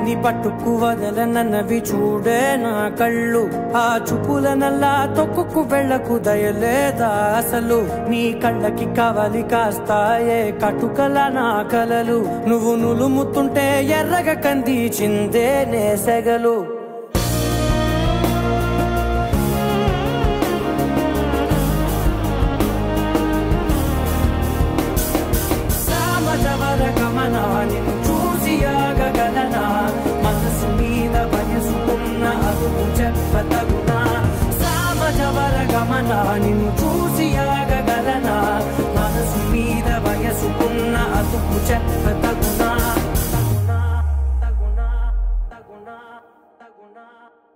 నీ పట్టుకు వదలనన్నవి చూడే నా కళ్ళు ఆ చూపుల నల్లా తొక్కుకు వెళ్ళకు దయలేదా అసలు నీ కళ్ళకి కావాలి కాస్తాయే కటుకల నా కలలు నువ్వు నులుముతుంటే ఎర్రగ కందిచిందే నేసెగలు సామజవర గమన నిన్ను చూసి ఆగగలనా మనసు మీద వయసుకున్న అదుపు చెప్పతగునా సామజవర గమన నిన్ను చూసి ఆగగలనా మనసు మీద వయసుకున్న అదుపు చెప్పతగునా తగునా తగునా తగునా తగునా